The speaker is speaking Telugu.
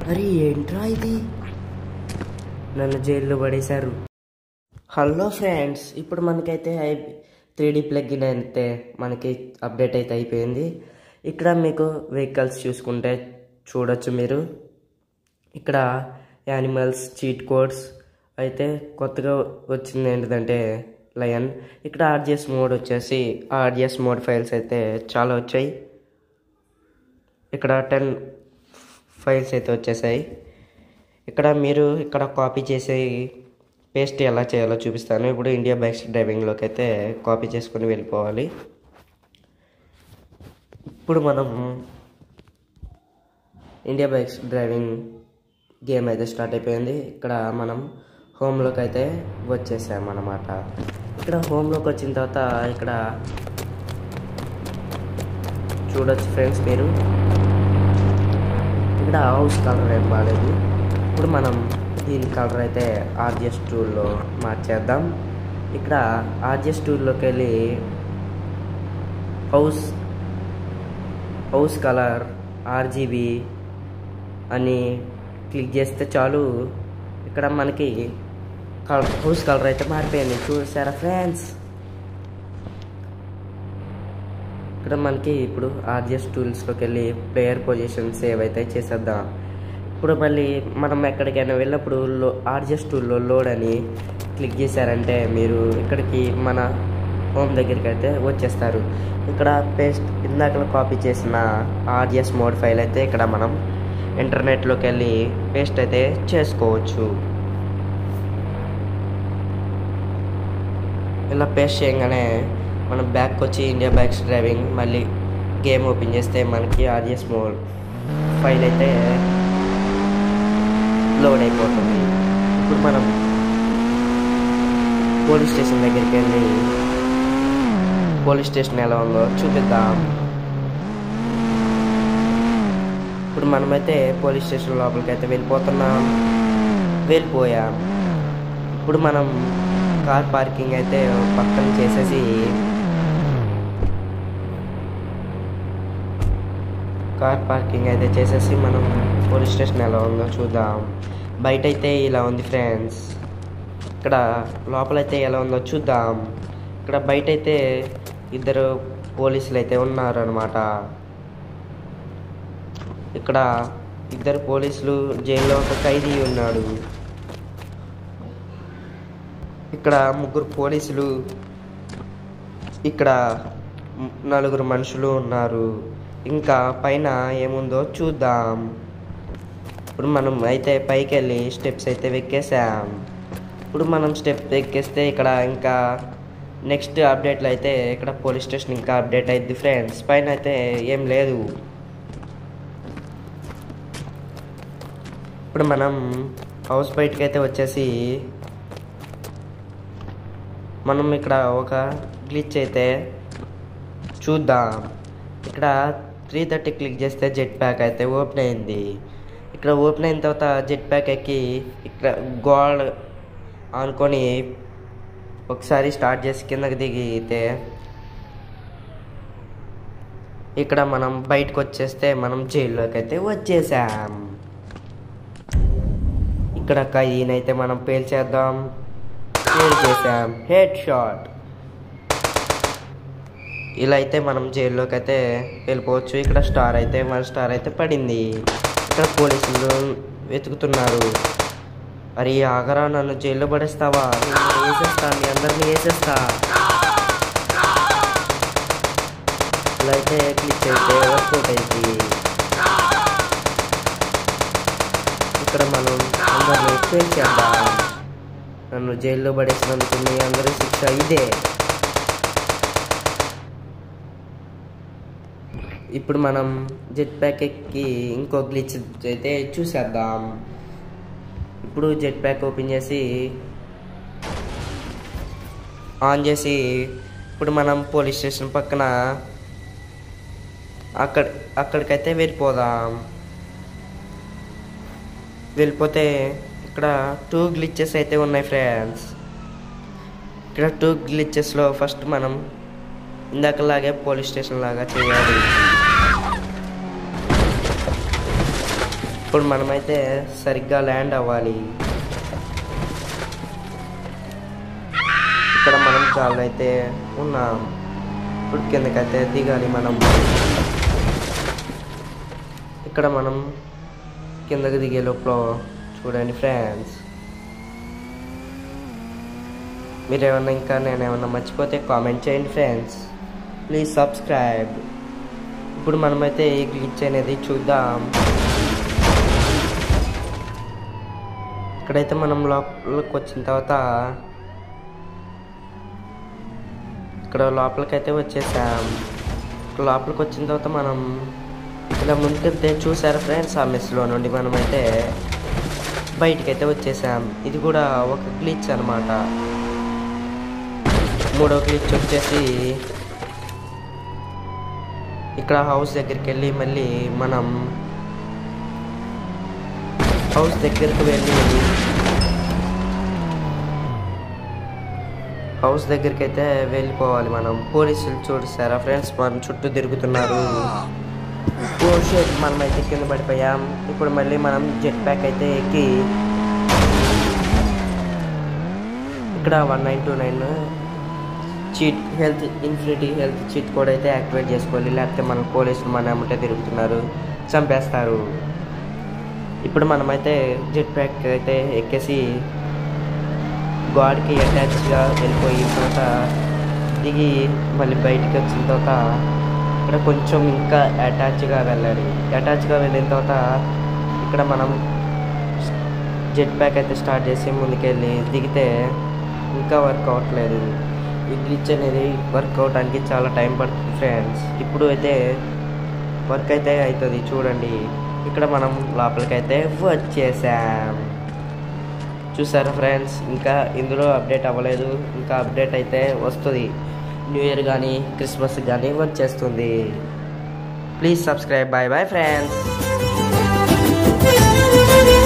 అరే ఏంట్రా ఇది నన్ను జైల్లో పడేశారు హలో ఫ్రెండ్స్ ఇప్పుడు మనకైతే త్రీ డీ ప్లగ్గిన్ అయితే మనకి అప్డేట్ అయితే అయిపోయింది ఇక్కడ మీకు వెహికల్స్ చూసుకుంటే చూడొచ్చు మీరు ఇక్కడ యానిమల్స్ చీట్ కోడ్స్ అయితే కొత్తగా వచ్చింది ఏంటిదంటే లయన్ ఇక్కడ ఆర్జిఎస్ మోడ్ వచ్చేసి ఆర్జిఎస్ మోడ్ ఫైల్స్ అయితే చాలా వచ్చాయి ఇక్కడ టెన్ ఫైల్స్ అయితే వచ్చేసాయి ఇక్కడ మీరు ఇక్కడ కాపీ చేసి పేస్ట్ ఎలా చేయాలో చూపిస్తాను ఇప్పుడు ఇండియా బైక్స్ డ్రైవింగ్లోకి అయితే కాపీ చేసుకొని వెళ్ళిపోవాలి ఇప్పుడు మనం ఇండియా బైక్స్ డ్రైవింగ్ గేమ్ అయితే స్టార్ట్ అయిపోయింది ఇక్కడ మనం హోమ్లోకి అయితే వచ్చేసామన్నమాట ఇక్కడ హోమ్లోకి వచ్చిన తర్వాత ఇక్కడ చూడొచ్చు ఫ్రెండ్స్ మీరు ఇక్కడ హౌస్ కలర్ ఏం బాగాలేదు ఇప్పుడు మనం దీని కలర్ అయితే ఆర్జిఎస్ టూల్లో మార్చేద్దాం ఇక్కడ ఆర్జిఎస్ టూల్లోకి వెళ్ళి హౌస్ హౌస్ కలర్ ఆర్జీబీ అని క్లిక్ చేస్తే చాలు ఇక్కడ మనకి కలర్ హౌస్ కలర్ అయితే మారిపోయింది చూసారా ఫ్రెండ్స్ ఇక్కడ మనకి ఇప్పుడు ఆర్జిఎస్ టూల్స్లోకి వెళ్ళి ప్లేయర్ పొజిషన్ సేవ్ అయితే చేసేద్దాం ఇప్పుడు మళ్ళీ మనం ఎక్కడికైనా వెళ్ళినప్పుడు లో ఆర్జిఎస్ టూల్లో లోడ్ అని క్లిక్ చేశారంటే మీరు ఇక్కడికి మన హోమ్ దగ్గరికి అయితే వచ్చేస్తారు ఇక్కడ పేస్ట్ ఇందాక కాపీ చేసిన ఆర్జిఎస్ మోడ్ ఫైల్ అయితే ఇక్కడ మనం ఇంటర్నెట్లోకి వెళ్ళి పేస్ట్ అయితే చేసుకోవచ్చు ఇలా పేస్ట్ చేయగానే మనం బ్యాక్ వచ్చి ఇండియా బైక్స్ డ్రైవింగ్ మళ్ళీ గేమ్ ఓపెన్ చేస్తే మనకి ఆర్జిఎస్ మోడ్ ఫైల్ అయితే లోడ్ అయిపోతుంది ఇప్పుడు మనం పోలీస్ స్టేషన్ దగ్గరికి వెళ్ళి పోలీస్ స్టేషన్ ఎలా ఉందో చూపిద్దాం ఇప్పుడు మనమైతే పోలీస్ స్టేషన్ లోపలికి అయితే వెళ్ళిపోతున్నాం వెళ్ళిపోయాం ఇప్పుడు మనం కార్ పార్కింగ్ అయితే పక్కన చేసేసి కార్ పార్కింగ్ అయితే చేసేసి మనం పోలీస్ స్టేషన్ ఎలా ఉందో చూద్దాం బయట అయితే ఇలా ఉంది ఫ్రెండ్స్ ఇక్కడ లోపలైతే ఎలా ఉందో చూద్దాం ఇక్కడ బయట అయితే ఇద్దరు పోలీసులు అయితే ఉన్నారు అనమాట ఇక్కడ ఇద్దరు పోలీసులు జైల్లో ఒక ఖైదీ ఉన్నాడు ఇక్కడ ముగ్గురు పోలీసులు ఇక్కడ నలుగురు మనుషులు ఉన్నారు ఇంకా పైన ఏముందో చూద్దాం ఇప్పుడు మనం అయితే పైకి వెళ్ళి స్టెప్స్ అయితే ఎక్కేసాం ఇప్పుడు మనం స్టెప్ ఎక్కేస్తే ఇక్కడ ఇంకా నెక్స్ట్ అప్డేట్లు అయితే ఇక్కడ పోలీస్ స్టేషన్ ఇంకా అప్డేట్ అయింది ఫ్రెండ్స్ పైన అయితే ఏం లేదు ఇప్పుడు మనం హౌస్ బయటకి అయితే వచ్చేసి మనం ఇక్కడ ఒక గ్లిచ్ అయితే చూద్దాం ఇక్కడ త్రీ థర్టీ క్లిక్ చేస్తే జెట్ ప్యాక్ అయితే ఓపెన్ అయింది ఇక్కడ ఓపెన్ అయిన తర్వాత జెట్ ప్యాక్ ఎక్కి ఇక్కడ గోడ అనుకొని ఒకసారి స్టార్ట్ చేసి కిందకి దిగితే ఇక్కడ మనం బయటకు వచ్చేస్తే మనం జైల్లోకి అయితే వచ్చేసాం ఇక్కడ ఈయనైతే మనం పేల్చేద్దాం పేల్ చేసాం హెడ్ షాట్ ఇలా అయితే మనం జైల్లోకి అయితే వెళ్ళిపోవచ్చు ఇక్కడ స్టార్ అయితే మన స్టార్ అయితే పడింది ఇక్కడ పోలీసులు వెతుకుతున్నారు అరే ఆగరా నన్ను జైల్లో పడేస్తావా నేను వేసేస్తా మీ అందరిని వేసేస్తా ఇలా అయితే క్లిక్ అయితే వర్కౌట్ అయింది ఇక్కడ మనం అందరిని ఫేల్ చేద్దాం నన్ను జైల్లో పడేసినందుకు మీ అందరి శిక్ష ఇదే ఇప్పుడు మనం జెట్ ప్యాక్ ఎక్కి ఇంకో గ్లిచ్ అయితే చూసేద్దాం ఇప్పుడు జెట్ ప్యాక్ ఓపెన్ చేసి ఆన్ చేసి ఇప్పుడు మనం పోలీస్ స్టేషన్ పక్కన అక్కడ అక్కడికైతే వెళ్ళిపోదాం వెళ్ళిపోతే ఇక్కడ టూ గ్లిచెస్ అయితే ఉన్నాయి ఫ్రెండ్స్ ఇక్కడ టూ గ్లిచెస్లో ఫస్ట్ మనం ఇందాకలాగే పోలీస్ స్టేషన్ లాగా చేయాలి ఇప్పుడు మనమైతే సరిగ్గా ల్యాండ్ అవ్వాలి ఇక్కడ మనం చాలా అయితే ఉన్నాం ఇప్పుడు కిందకైతే దిగాలి మనం ఇక్కడ మనం కిందకి దిగే లోపల చూడండి ఫ్రెండ్స్ మీరు ఏమన్నా ఇంకా నేను ఏమన్నా మర్చిపోతే కామెంట్ చేయండి ఫ్రెండ్స్ ప్లీజ్ సబ్స్క్రైబ్ ఇప్పుడు మనమైతే ఈ గ్లిచ్ అనేది చూద్దాం ఇక్కడైతే మనం లోపలికి వచ్చిన తర్వాత ఇక్కడ లోపలికైతే వచ్చేసాం ఇక్కడ లోపలికి వచ్చిన తర్వాత మనం ఇలా ముందుకెళ్తే చూసారా ఫ్రెండ్స్ ఆ మెస్లో నుండి మనమైతే బయటికైతే వచ్చేసాం ఇది కూడా ఒక గ్లిచ్ అనమాట మూడో గ్లిచ్ వచ్చేసి ఇక్కడ హౌస్ దగ్గరికి వెళ్ళి మళ్ళీ మనం హౌస్ దగ్గరికి వెళ్ళి హౌస్ దగ్గరికి అయితే వెళ్ళిపోవాలి మనం పోలీసులు చూస్తారా ఫ్రెండ్స్ మన చుట్టూ తిరుగుతున్నారు ఓ షేట్ మనం అయితే కింద పడిపోయాం ఇప్పుడు మళ్ళీ మనం జెట్ ప్యాక్ అయితే ఎక్కి ఇక్కడ one nine two nine cheat health infinity health cheat code అయితే యాక్టివేట్ చేసుకోవాలి లేకపోతే మన పోలీసులు మన అమ్మటే తిరుగుతున్నారు చంపేస్తారు ఇప్పుడు మనమైతే జెట్ ప్యాక్ అయితే ఎక్కేసి గాడ్కి అటాచ్గా వెళ్ళిపోయి తర్వాత దిగి మళ్ళీ బయటికి వచ్చిన తర్వాత ఇక్కడ కొంచెం ఇంకా అటాచ్గా వెళ్ళాలి అటాచ్గా వెళ్ళిన తర్వాత ఇక్కడ మనం జెట్ ప్యాక్ అయితే స్టార్ట్ చేసి ముందుకెళ్ళి దిగితే ఇంకా వర్క్ అవ్వట్లేదు ఈ గ్లిచ్ అనేది వర్క్ అవడానికి చాలా టైం పడుతుంది ఫ్రెండ్స్ ఇప్పుడు అయితే వర్క్ అయితే అవుతుంది చూడండి ఇక్కడ మనం లోపలికైతే వచ్చేసాం చూసారా ఫ్రెండ్స్ ఇంకా ఇందులో అప్డేట్ అవ్వలేదు ఇంకా అప్డేట్ అయితే వస్తుంది న్యూ ఇయర్ కానీ క్రిస్మస్ కానీ వచ్చేస్తుంది please subscribe bye bye friends